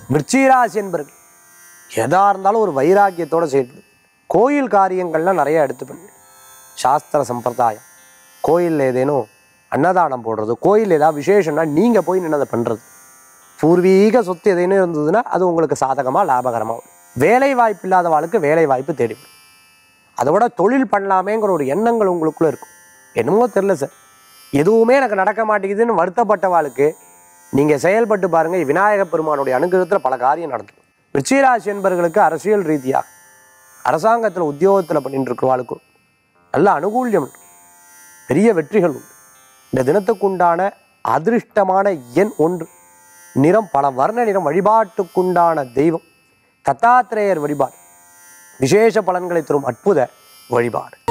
விருச்சிகராசி என்பர்கள் எதா இருந்தாலும் ஒரு வைராக்கியத்தோட செயல்படு கோயில் காரியங்கள்லாம் நிறைய எடுத்து பண்ணு சாஸ்திர சம்பிரதாயம் கோயிலில் ஏதேனும் அன்னதானம் போடுறது கோயில் ஏதாவது விசேஷம்னா நீங்கள் போய் நின்று அதை பண்ணுறது பூர்வீக சொத்து எதேனும் இருந்ததுன்னா அது உங்களுக்கு சாதகமாக லாபகரமாக வரும் வேலை வாய்ப்பு இல்லாதவாளுக்கு வேலை வாய்ப்பு தேடி வரும் அதை விட தொழில் பண்ணலாமேங்கிற ஒரு எண்ணங்கள் உங்களுக்குள்ளே இருக்கும் என்னமோ தெரில சார் எதுவுமே எனக்கு நடக்க மாட்டேங்குதுன்னு வருத்தப்பட்டவாளுக்கு நீங்கள் செயல்பட்டு பாருங்கள் விநாயக பெருமானுடைய அனுகிரகத்தில் பல காரியம் நடக்கும் விருச்சிகராசி என்பவர்களுக்கு அரசியல் ரீதியாக அரசாங்கத்தில் உத்தியோகத்தில் பண்ணிட்டு இருக்கிறவாளுக்கும் நல்ல அனுகூல்யம் உண்டு. பெரிய வெற்றிகள் உண்டு இந்த தினத்துக்குண்டான அதிர்ஷ்டமான எண் ஒன்று நிறம் பல வர்ண நிறம் வழிபாட்டுக்குண்டான தெய்வம் தத்தாத்திரேயர் வழிபாடு விசேஷ பலன்களை தரும் அற்புத வழிபாடு